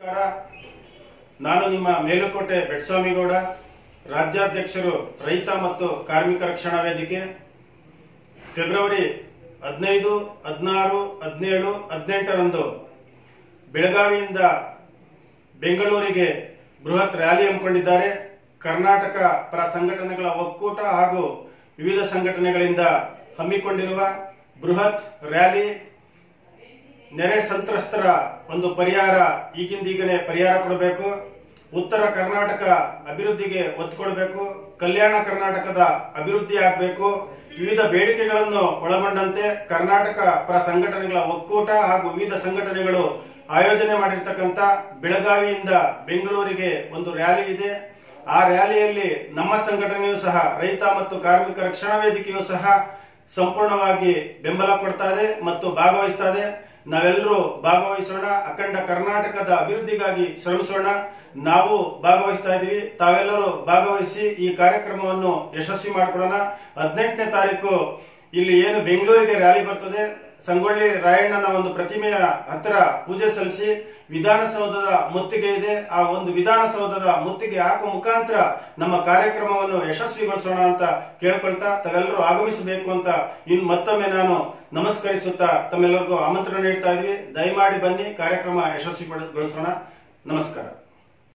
ನಮಸ್ಕಾರ ನಾನು ನಿಮ್ಮ ಮೇಲುಕೋಟೆ ಬೆಟ್ಸ್ವಾಮಿಗೌಡ ರಾಜ್ಯಾಧ್ಯಕ್ಷರು ರೈತ ಮತ್ತು ಕಾರ್ಮಿಕ ರಕ್ಷಣಾ ವೇದಿಕೆ ಫೆಬ್ರವರಿ ಹದಿನೈದು ಹದಿನಾರು ಹದಿನೇಳು ಹದಿನೆಂಟರಂದು ಬೆಳಗಾವಿಯಿಂದ ಬೆಂಗಳೂರಿಗೆ ಬೃಹತ್ ರ್ಯಾಲಿ ಹಮ್ಮಿಕೊಂಡಿದ್ದಾರೆ ಕರ್ನಾಟಕ ಪರ ಸಂಘಟನೆಗಳ ಒಕ್ಕೂಟ ಹಾಗೂ ವಿವಿಧ ಸಂಘಟನೆಗಳಿಂದ ಹಮ್ಮಿಕೊಂಡಿರುವ ಬೃಹತ್ ರ್ಯಾಲಿ ನೆರೆ ಸಂತ್ರಸ್ತರ ಒಂದು ಪರಿಹಾರ ಈಗಿಂದೀಗನೇ ಪರಿಹಾರ ಕೊಡಬೇಕು ಉತ್ತರ ಕರ್ನಾಟಕ ಅಭಿವೃದ್ಧಿಗೆ ಒತ್ತು ಕೊಡಬೇಕು ಕಲ್ಯಾಣ ಕರ್ನಾಟಕದ ಅಭಿವೃದ್ಧಿ ಆಗಬೇಕು ವಿವಿಧ ಬೇಡಿಕೆಗಳನ್ನು ಒಳಗೊಂಡಂತೆ ಕರ್ನಾಟಕ ಪರ ಸಂಘಟನೆಗಳ ಒಕ್ಕೂಟ ಹಾಗೂ ವಿವಿಧ ಸಂಘಟನೆಗಳು ಆಯೋಜನೆ ಮಾಡಿರ್ತಕ್ಕಂಥ ಬೆಳಗಾವಿಯಿಂದ ಬೆಂಗಳೂರಿಗೆ ಒಂದು ರ್ಯಾಲಿ ಇದೆ ಆ ರ್ಯಾಲಿಯಲ್ಲಿ ನಮ್ಮ ಸಂಘಟನೆಯೂ ಸಹ ರೈತ ಮತ್ತು ಕಾರ್ಮಿಕ ರಕ್ಷಣಾ ವೇದಿಕೆಯೂ ಸಹ ಸಂಪೂರ್ಣವಾಗಿ ಬೆಂಬಲ ಕೊಡ್ತಾ ಇದೆ ಮತ್ತು ಭಾಗವಹಿಸ್ತಾ ಇದೆ ನಾವೆಲ್ಲರೂ ಭಾಗವಹಿಸೋಣ ಅಖಂಡ ಕರ್ನಾಟಕದ ಅಭಿವೃದ್ಧಿಗಾಗಿ ಶ್ರಮಿಸೋಣ ನಾವು ಭಾಗವಹಿಸ್ತಾ ಇದೀವಿ ತಾವೆಲ್ಲರೂ ಭಾಗವಹಿಸಿ ಈ ಕಾರ್ಯಕ್ರಮವನ್ನು ಯಶಸ್ವಿ ಮಾಡಿಕೊಡೋಣ ಹದಿನೆಂಟನೇ ತಾರೀಕು ಇಲ್ಲಿ ಏನು ಬೆಂಗಳೂರಿಗೆ ರ್ಯಾಲಿ ಬರ್ತದೆ ಸಂಗೊಳ್ಳಿ ರಾಯಣ್ಣನ ಒಂದು ಪ್ರತಿಮೆಯ ಹತ್ತಿರ ಪೂಜೆ ಸಲ್ಲಿಸಿ ವಿಧಾನಸೌಧದ ಮುತ್ತಿಗೆ ಇದೆ ಆ ಒಂದು ವಿಧಾನಸೌಧದ ಮುತ್ತಿಗೆ ಹಾಕುವ ಮುಖಾಂತರ ನಮ್ಮ ಕಾರ್ಯಕ್ರಮವನ್ನು ಯಶಸ್ವಿಗೊಳಿಸೋಣ ಅಂತ ಕೇಳ್ಕೊಳ್ತಾ ತಾವೆಲ್ಲರೂ ಆಗಮಿಸಬೇಕು ಅಂತ ಇನ್ ಮತ್ತೊಮ್ಮೆ ನಾನು ನಮಸ್ಕರಿಸುತ್ತಾ ತಮ್ಮೆಲ್ಲರಿಗೂ ಆಮಂತ್ರಣ ನೀಡ್ತಾ ಇದ್ವಿ ದಯಮಾಡಿ ಬನ್ನಿ ಕಾರ್ಯಕ್ರಮ ಯಶಸ್ವಿಗೊಳಿಸೋಣ ನಮಸ್ಕಾರ